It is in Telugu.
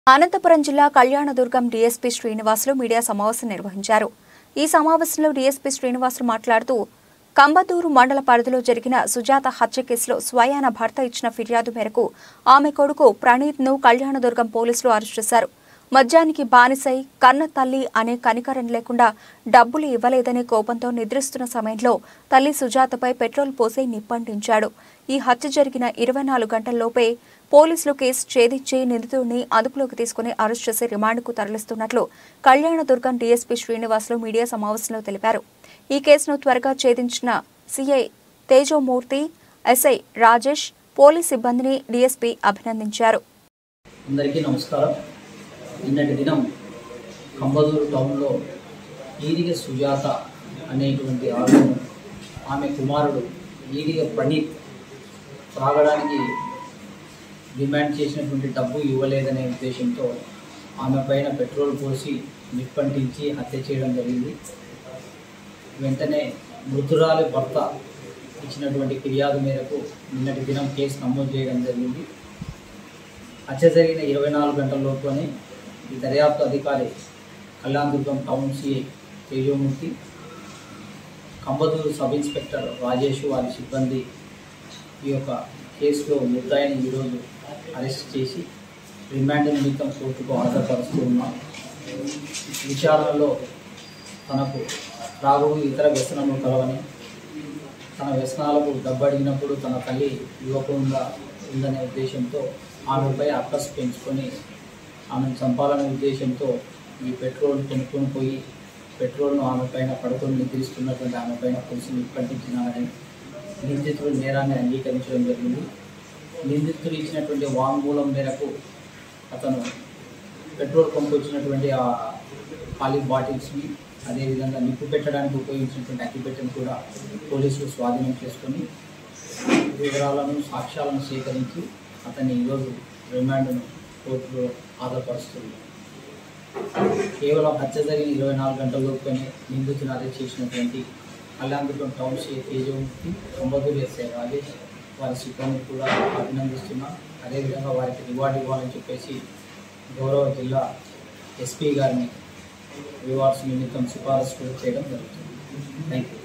అనంతపురం జిల్లా కళ్యాణదుర్గం డీఎస్పీ శ్రీనివాసులు మీడియా సమావేశం నిర్వహించారు ఈ సమావేశంలో డీఎస్పీ శ్రీనివాసులు మాట్లాడుతూ కంబదూరు మండల పరిధిలో జరిగిన సుజాత హత్య కేసులో స్వయాన భర్త ఇచ్చిన ఫిర్యాదు మేరకు ఆమె కొడుకు ప్రణీత్ ను కళ్యాణదుర్గం పోలీసులు అరెస్ట్ చేశారు మద్యానికి బానిసై కన్న తల్లి అనే కనికరం లేకుండా డబ్బులు ఇవ్వలేదనే కోపంతో నిద్రిస్తున్న సమయంలో తల్లి సుజాతపై పెట్రోల్ పోసి నిప్పంటించాడు ఈ హత్య జరిగిన ఇరవై నాలుగు గంటల్లోపే పోలీసులు కేసు ఛేదించి నిందితుడిని అదుపులోకి తీసుకుని అరెస్ట్ చేసి రిమాండ్కు తరలిస్తున్నట్లు కళ్యాణదుర్గం డీఎస్పీ శ్రీనివాసులు మీడియా సమావేశంలో తెలిపారు ఈ కేసును త్వరగా ఛేదించిన CI Tejomurthy SI Rajesh police సిబ్బందిని డీఎస్పీ అభినందించారు అందరికీ నమస్కారం నిన్నటి దినం కంబదూరు టౌన్లో ఈరిగ సుజాత అనేటువంటి ఆమెను ఆమె కుమారుడు ఈరిగ ప్రణీత్ త్రాగడానికి డిమాండ్ చేసినటువంటి డబ్బు ఇవ్వలేదనే ఉద్దేశంతో ఆమె పైన పెట్రోల్ పోసి నిప్పంటించి హత్య చేయడం జరిగింది వెంటనే మృతురాలి భర్త ఇచ్చినటువంటి ఫిర్యాదు మేరకు నిన్నటి దినం కేసు నమోదు చేయడం జరిగింది హత్య జరిగిన ఇరవై నాలుగు గంటల్లోపునే ఈ దర్యాప్తు అధికారి Kalyanadurgam town CI Tejomurthy Kambaduru sub inspector Rajesh వారి సిబ్బంది ఈ యొక్క కేసులో ముద్దాయిని ఈరోజు అరెస్ట్ చేసి రిమాండ్ నిమిత్తం కోర్టుకు హాజరుపరుస్తూ ఉన్నాం విచారణలో తనకు రాఘవు ఇతర వ్యసనములు కలవని తన వ్యసనాలకు డబ్బు అడిగినప్పుడు తన తల్లి ఇవ్వకుండా ఉందనే ఉద్దేశంతో ఆమెపై అక్కసు పెంచుకొని ఆమెను చంపాలనే ఉద్దేశంతో ఈ పెట్రోల్ కొనుక్కొని పోయి పెట్రోల్ను ఆమె పైన పడుకొని నిద్రిస్తున్నటువంటి ఆమె పైన పులిసి నిప్పంటించినారని నిందితుడు నేరాన్ని అంగీకరించడం జరిగింది నిందితుడు ఇచ్చినటువంటి వాంగ్మూలం మేరకు అతను పెట్రోల్ పంపించినటువంటి ఆ ఖాళీ బాటిల్స్ని అదేవిధంగా నిప్పు పెట్టడానికి ఉపయోగించినటువంటి అగ్గిపెట్టెను కూడా పోలీసులు స్వాధీనం చేసుకొని వివరాలను సాక్ష్యాలను సేకరించి అతన్ని ఈరోజు రిమాండ్ను కోర్టులో హాజరుపరుస్తుంది కేవలం హత్య జరిగిన ఇరవై నాలుగు గంటల్లోపునే నిందితుని అరెస్ట్ చేసినటువంటి కళ్యాణదుర్గం టౌన్ సీ తేజమూర్తి తొంభదూరు ఎస్ఐ రాజేష్ వారి సిబ్బంది కూడా అభినందిస్తున్నాం అదేవిధంగా వారికి రివార్డు ఇవ్వాలని చెప్పేసి గౌరవ జిల్లా ఎస్పీ గారిని రివార్డ్స్ నిమిత్తం సిఫారసు కూడా చేయడం జరుగుతుంది థ్యాంక్ యూ